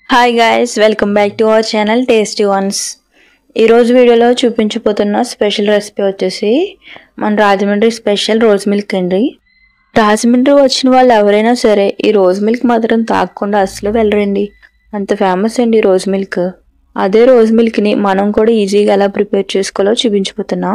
hi guys welcome back to our channel Tasty Ones ఈరోజు వీడియోలో చూపించబోతున్న special recipe వచ్చేసి మన రాజమండ్రి స్పెషల్ రోజ్ మిల్క్ అండి రాజమండ్రి వచ్చిన వాళ్ళు ఎవరైనా సరే ఈ రోజ్ మిల్క్ మాత్రం తాగకుండా అసలు వెళ్ళరండి అంత ఫేమస్ అండి ఈ రోజ్ మిల్క్ అదే రోజ్ మిల్క్ని మనం కూడా ఈజీగా ఎలా ప్రిపేర్ చేసుకోవాలో చూపించబోతున్నా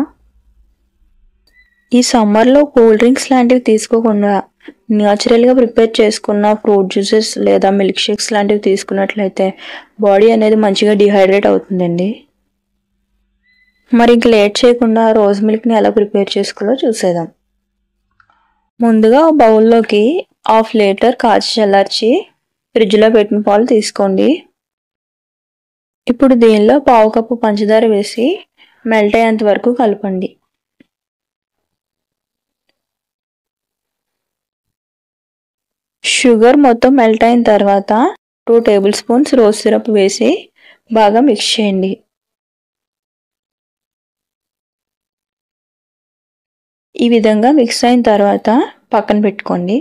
ఈ సమ్మర్లో కూల్ డ్రింక్స్ లాంటివి తీసుకోకుండా న్యాచురల్గా ప్రిపేర్ చేసుకున్న ఫ్రూట్ జ్యూసెస్ లేదా మిల్క్ షేక్స్ లాంటివి తీసుకున్నట్లయితే బాడీ అనేది మంచిగా డిహైడ్రేట్ అవుతుందండి మరి ఇంక లేట్ చేయకుండా రోజ్ మిల్క్ని ఎలా ప్రిపేర్ చేసుకోవాలో చూసేద్దాం ముందుగా ఒక బౌల్లోకి హాఫ్ లీటర్ కాచి చల్లార్చి ఫ్రిడ్జ్లో పెట్టిన పాలు తీసుకోండి ఇప్పుడు దీనిలో పావు కప్పు పంచదార వేసి మెల్ట్ అయ్యేంత వరకు కలపండి షుగర్ మొత్తం మెల్ట్ అయిన తర్వాత two tablespoons rose syrup వేసి బాగా మిక్స్ చేయండి ఈ విధంగా మిక్స్ అయిన తర్వాత పక్కన పెట్టుకోండి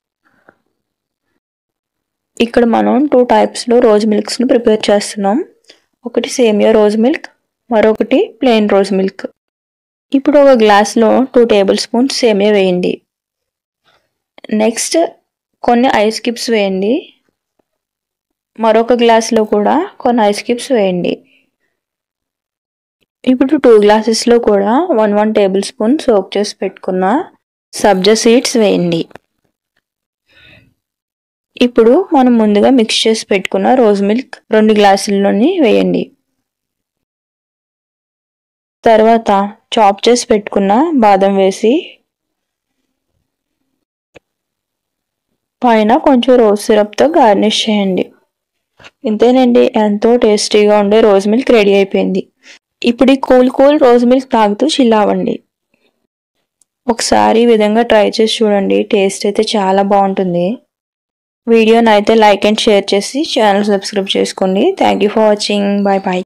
ఇక్కడ మనం టూ టైప్స్లో రోజ్ మిల్క్స్ని ప్రిపేర్ చేస్తున్నాం ఒకటి సేమియా రోజ్ మిల్క్ మరొకటి ప్లెయిన్ రోజ్ మిల్క్ ఇప్పుడు ఒక గ్లాస్లో టూ టేబుల్ స్పూన్స్ సేమియా వేయండి నెక్స్ట్ కొన్ని ఐస్ క్యూబ్స్ వేయండి మరొక గ్లాస్లో కూడా కొన్ని ఐస్ క్యూబ్స్ వేయండి ఇప్పుడు టూ గ్లాసెస్లో కూడా one one tablespoon soak చేసి పెట్టుకున్న సబ్జా సీడ్స్ వేయండి ఇప్పుడు మనం ముందుగా మిక్స్ చేసి పెట్టుకున్న రోజ్ మిల్క్ రెండు గ్లాసుల్లోని వేయండి తర్వాత చాప్ చేసి పెట్టుకున్న బాదం వేసి పైన కొంచెం రోజ్ సిరప్తో గార్నిష్ చేయండి ఇంతేనండి ఎంతో టేస్టీగా ఉండే రోజ్ మిల్క్ రెడీ అయిపోయింది ఇప్పుడు ఈ కూల్ కూల్ రోజ్ మిల్క్ తాగుతూ చిల్ అవ్వండి ఒకసారి ఈ విధంగా ట్రై చేసి చూడండి టేస్ట్ అయితే చాలా బాగుంటుంది వీడియోని అయితే లైక్ అండ్ షేర్ చేసి ఛానల్ సబ్స్క్రైబ్ చేసుకోండి thank you for watching bye bye